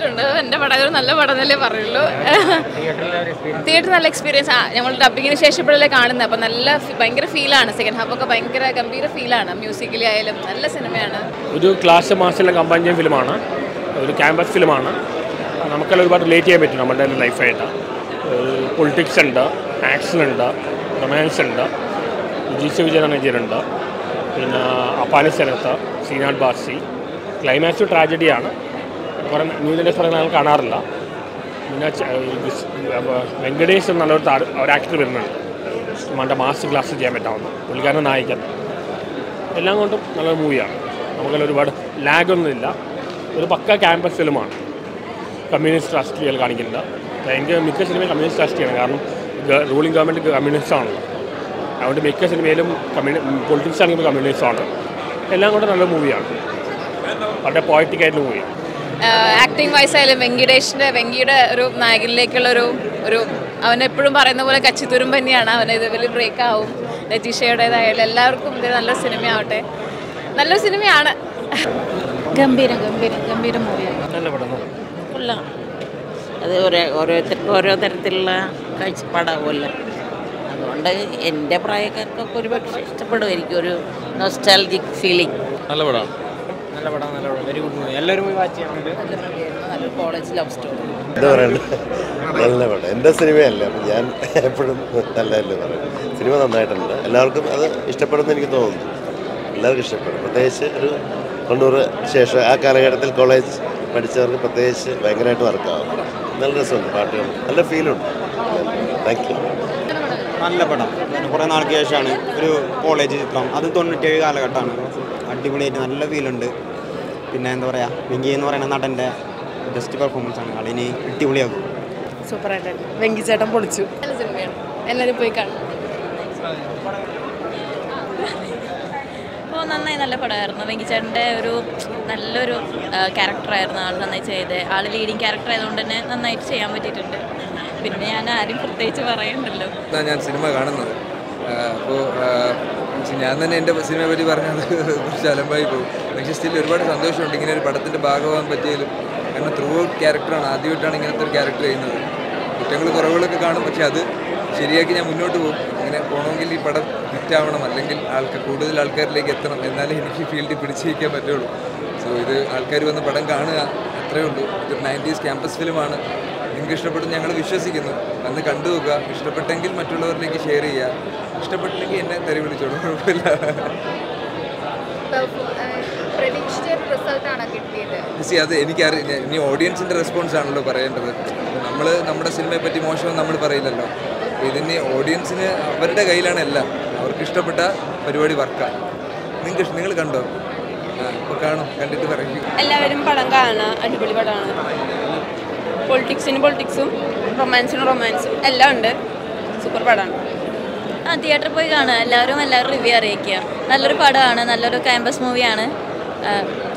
ഇഷ്ടപ്പെട്ടിട്ടുണ്ട് എൻ്റെ പടം ഒരു നല്ല പടം എന്നല്ലേ പറയുള്ളൂ തിയേറ്റർ നല്ല എക്സ്പീരിയൻസ് ആ നമ്മൾ ഡബിങ്ങിന് ശേഷം ഇപ്പോഴല്ലേ കാണുന്നത് അപ്പോൾ നല്ല ഫി- ഭയങ്കര ഫീലാണ് സെക്കൻഡ് ഹാഫൊക്കെ ഭയങ്കര ഗംഭീര ഫീലാണ് മ്യൂസിക്കലി ആയാലും നല്ല സിനിമയാണ് ഒരു ക്ലാസ് മാസ്റ്ററിലെ കമ്പൈൻ ചെയ്യുന്ന ഫിലിമാണ് ഒരു ക്യാമ്പസ് ഫിലിമാണ് നമുക്കെല്ലാം ഒരുപാട് റിലേറ്റ് ചെയ്യാൻ പറ്റും നമ്മുടെ ലൈഫായിട്ട് പൊളിറ്റിക്സ് ഉണ്ട് ആക്ഷൻ ഉണ്ട് റൊമാൻസ് ഉണ്ട് ജിസ വിജയനജനുണ്ട് പിന്നെ അഫ്ഗാനിസ്ഥാനത്ത് സീനാട് ബാസി ക്ലൈമാക്സ് ട്രാജഡിയാണ് കുറേ ന്യൂ ജനറേഷൻ പറയുന്ന ആൾ കാണാറില്ല പിന്നെ ച- വിസ്- അപ്പൊ വെങ്കടേഷ് എന്നുള്ള ഒരു താര- ഒരു ആക്ടർ വരുന്നുണ്ട് നമ്മുടെ മാസ്റ്റർ ക്ലാസ് ചെയ്യാൻ പറ്റാവുന്ന പുള്ളിക്കാരൻ നായികൻ എല്ലാം കൊണ്ടും നല്ലൊരു മൂവിയാണ് നമുക്കെല്ലാം ഒരുപാട് ലാഗൊന്നുമില്ല ഒരു പക്ക ക്യാമ്പസ് ഫിലിമാണ് കമ്മ്യൂണിസ്റ്റ് രാഷ്ട്രീയം കാണിക്കുന്നത് ഭയങ്കര മിക്ക സിനിമയും കമ്മ്യൂണിസ്റ്റ് രാഷ്ട്രീയമാണ് കാരണം റൂളിംഗ് ഗവൺമെൻറ് കമ്മ്യൂണിസ്റ്റ് ആണല്ലോ അതുകൊണ്ട് മിക്ക സിനിമയിലും കമ്മ്യൂണി പൊളിറ്റിക്സ് ആണെങ്കിൽ കമ്മ്യൂണിസ്റ്റ് ആണ് എല്ലാം കൊണ്ടും നല്ല മൂവിയാണ് വളരെ പോയറ്റിക് ആയിട്ടുള്ള മൂവിയാണ് ആക്ടിങ് വൈസ് ആയാലും വെങ്കിടേഷിൻ്റെ വെങ്കിയുടെ ഒരു നായകനിലേക്കുള്ള ഒരു ഒരു അവൻ എപ്പോഴും പറയുന്ന പോലെ കച്ചിത്തുരുമ്പ് തന്നെയാണ് അവൻ ഇത് വലിയ ബ്രേക്ക് ആവും രതീഷയുടേതായാലും എല്ലാവർക്കും ഇത് നല്ലൊരു സിനിമയാവട്ടെ നല്ലൊരു സിനിമയാണ് ഗംഭീരം ഗംഭീരം ഗംഭീര മൂവിയാണ് നല്ല പടം കൊള്ളാം അത് ഓരോ ഓരോരുത്തർക്കും ഓരോ തരത്തിലുള്ള കാഴ്ചപ്പാടാവുമല്ലോ അതുകൊണ്ട് എൻ്റെ പ്രായക്കാർക്കൊക്കെ ഒരുപക്ഷെ ഇഷ്ടപ്പെടുമായിരിക്കും ഒരു നൊസ്റ്റാലജിക് ഫീലിംഗ് നല്ല പടമാണ് നല്ല പടം നല്ല പടം വെരി ഗുഡ് മൂവി എല്ലാവരും പോയി വാച്ച് ചെയ്യണം നല്ലൊരു കോളേജ് ലവ് സ്റ്റോറി എന്താ പറയണ്ടത് നല്ല പടം എൻ്റെ സിനിമയല്ല അപ്പം ഞാൻ എപ്പോഴും നല്ലതല്ലേ പറയും സിനിമ നന്നായിട്ടുണ്ട് എല്ലാവർക്കും അത് ഇഷ്ടപ്പെടുമെന്ന് എനിക്ക് തോന്നുന്നു എല്ലാവർക്കും ഇഷ്ടപ്പെടും പ്രത്യേകിച്ച് ഒരു തൊണ്ണൂറ് ശേഷം ആ കാലഘട്ടത്തിൽ കോളേജ് പഠിച്ചവർക്ക് പ്രത്യേകിച്ച് ഭയങ്കരമായിട്ട് വർക്കാവും നല്ല രസമുണ്ട് പാട്ടുകൾ നല്ല ഫീലുണ്ട് താങ്ക് യു നല്ല പടം കുറേ നാൾക്ക് ശേഷമാണ് ഒരു കോളേജ് ചിത്രം അത് തൊണ്ണൂറ്റേഴ് കാലഘട്ടമാണ് അടിപൊളിയായിട്ട് നല്ല ഫീലുണ്ട് പിന്നെ എന്താ പറയുക വെങ്കി എന്ന് പറയുന്ന നടൻ്റെ ബെസ്റ്റ് പെർഫോമൻസ് ആണ് ആളിനി അടിപൊളിയാകും സൂപ്പറായിട്ടുണ്ട് വെങ്കിച്ചേട്ടൻ പൊളിച്ചു നല്ല സിനിമയാണ് എല്ലാവരും പോയി കാണും അപ്പോൾ നന്നായി നല്ല പടമായിരുന്നു വെങ്കിച്ചേട്ടൻ്റെ ഒരു നല്ലൊരു ക്യാരക്ടറായിരുന്നു ആൾ നന്നായി ചെയ്ത് ആൾ ലീഡിങ് ക്യാരക്ടർ ആയതുകൊണ്ട് തന്നെ നന്നായിട്ട് ചെയ്യാൻ പറ്റിയിട്ടുണ്ട് പിന്നെ ഞാൻ ആരും പ്രത്യേകിച്ച് പറയണ്ടല്ലോ ഇതാണ് ഞാൻ സിനിമ കാണുന്നത് അപ്പോൾ ഞാൻ തന്നെ എൻ്റെ സിനിമയെ പറ്റി പറഞ്ഞത് കുറച്ച് അലമ്പായി പോകും പക്ഷേ സ്റ്റിൽ ഒരുപാട് സന്തോഷമുണ്ട് ഇങ്ങനെ ഒരു പടത്തിൻ്റെ ഭാഗമാകാൻ പറ്റിയാലും കാരണം ത്രൂ ഔട്ട് ക്യാരക്ടറാണ് ആദ്യമായിട്ടാണ് ഇങ്ങനത്തെ ഒരു ക്യാരക്ടർ ചെയ്യുന്നത് കുറ്റങ്ങൾ കുറവുകളൊക്കെ കാണും പക്ഷേ അത് ശരിയാക്കി ഞാൻ മുന്നോട്ട് പോകും ഇങ്ങനെ പോകണമെങ്കിൽ ഈ പടം ഹിറ്റാവണം അല്ലെങ്കിൽ ആൾക്ക് കൂടുതൽ ആൾക്കാരിലേക്ക് എത്തണം എന്നാലേ എനിക്ക് ഈ ഫീൽഡിൽ പിടിച്ചു നിൽക്കാൻ പറ്റുള്ളൂ സോ ഇത് ആൾക്കാർ വന്ന് പടം കാണുക അത്രേ ഉള്ളൂ ഇതൊരു നയൻറ്റീസ് ക്യാമ്പസ് ഫിലിമാണ് നിങ്ങൾക്ക് ഇഷ്ടപ്പെടും ഞങ്ങൾ വിശ്വസിക്കുന്നു അന്ന് കണ്ടു നോക്കുക ഇഷ്ടപ്പെട്ടെങ്കിൽ മറ്റുള്ളവരിലേക്ക് ഷെയർ ചെയ്യുക ഇഷ്ടപ്പെട്ടില്ലെങ്കിൽ എന്നെ തെറി വിളിച്ചോളൂ കുഴപ്പമില്ല സി അത് എനിക്കറിയാം ഇനി ഓഡിയൻസിൻ്റെ റെസ്പോൺസ് ആണല്ലോ പറയേണ്ടത് നമ്മൾ നമ്മുടെ സിനിമയെ പറ്റി മോശമെന്ന് നമ്മൾ പറയില്ലല്ലോ അപ്പോൾ ഇതിന് ഓഡിയൻസിന് അവരുടെ കയ്യിലാണ് എല്ലാം അവർക്ക് ഇഷ്ടപ്പെട്ട പരിപാടി വർക്കാണ് നിങ്ങൾക്ക് നിങ്ങൾ കണ്ടോ ആ അപ്പോൾ കാണും കണ്ടിട്ട് പറയും എല്ലാവരും പടം കാണാം അടിപൊളി പടമാണ് പൊളിറ്റിക്സിന് പൊളിറ്റിക്സും റൊമാൻസിന് റൊമാൻസും എല്ലാം ഉണ്ട് സൂപ്പർ പടമാണ് ആ തിയേറ്ററിൽ പോയി കാണുക എല്ലാവരും എല്ലാവരും റിവ്യൂ അറിയിക്കുക നല്ലൊരു പടമാണ് നല്ലൊരു ക്യാമ്പസ് മൂവിയാണ്